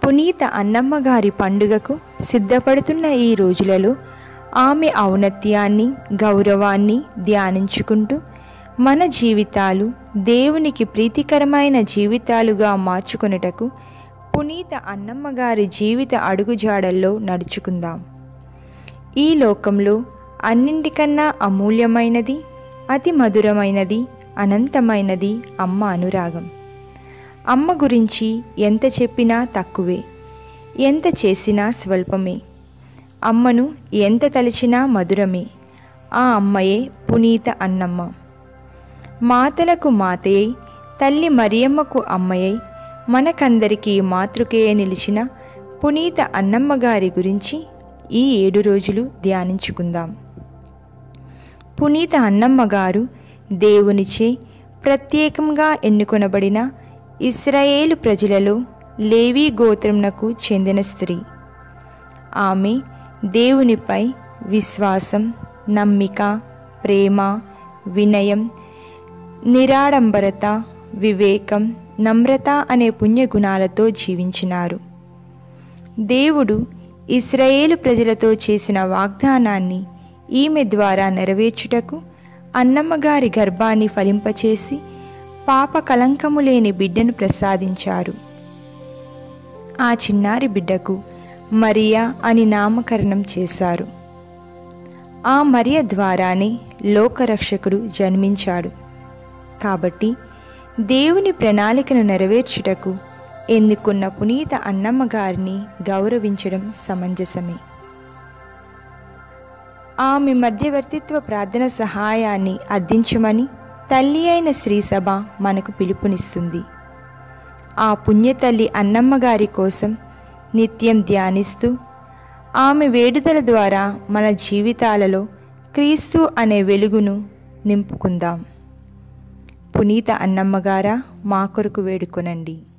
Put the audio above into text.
పునీత అన్నమ్మ గారి పండుగకు సిద్ధపడుతున్న ఈ రోజులలో ఆమె ఔన్నత్యాన్ని గౌరవాన్ని ధ్యానించుకుంటూ మన జీవితాలు దేవునికి ప్రీతికరమైన జీవితాలుగా మార్చుకొనుటకు పునీత అన్నమ్మ గారి జీవిత అడుగుజాడల్లో నడుచుకుందాం ఈ లోకంలో అన్నింటికన్నా అమూల్యమైనది అతి మధురమైనది అనంతమైనది అమ్మ అనురాగం అమ్మ గురించి ఎంత చెప్పినా తక్కువే ఎంత చేసినా స్వల్పమే అమ్మను ఎంత తలిచినా మధురమే ఆ అమ్మయే పునీత అన్నమ్మ మాతలకు మాతయ్యై తల్లి మరియమ్మకు అమ్మయ్యై మనకందరికీ మాతృకేయ నిలిచిన పునీత అన్నమ్మ గారి గురించి ఈ ఏడు రోజులు ధ్యానించుకుందాం పునీత అన్నమ్మ గారు దేవునిచే ప్రత్యేకంగా ఎన్నుకొనబడిన ఇస్రాయేలు ప్రజలలో లేవీ గోత్రమునకు చెందిన స్త్రీ ఆమె దేవునిపై విశ్వాసం నమ్మిక ప్రేమ వినయం నిరాడంబరత వివేకం నమ్రత అనే పుణ్యగుణాలతో జీవించినారు దేవుడు ఇస్రాయేలు ప్రజలతో చేసిన వాగ్దానాన్ని ఈమె ద్వారా నెరవేర్చుటకు అన్నమ్మగారి గర్భాన్ని ఫలింపచేసి పాప కలంకము లేని బిడ్డను ప్రసాదించారు ఆ చిన్నారి బిడ్డకు మరియా అని నామకరణం చేశారు ఆ మరియ ద్వారానే లోకరక్షకుడు జన్మించాడు కాబట్టి దేవుని ప్రణాళికను నెరవేర్చుటకు ఎన్నుకున్న పునీత అన్నమ్మ గారిని గౌరవించడం సమంజసమే ఆమె మధ్యవర్తిత్వ ప్రార్థన సహాయాన్ని అర్థించమని తల్లి అయిన శ్రీసభ మనకు పిలుపునిస్తుంది ఆ పుణ్యతల్లి అన్నమ్మ గారి కోసం నిత్యం ధ్యానిస్తూ ఆమె వేడుదల ద్వారా మన జీవితాలలో క్రీస్తు అనే వెలుగును నింపుకుందాం పునీత అన్నమ్మగారా మా కొరకు వేడుకొనండి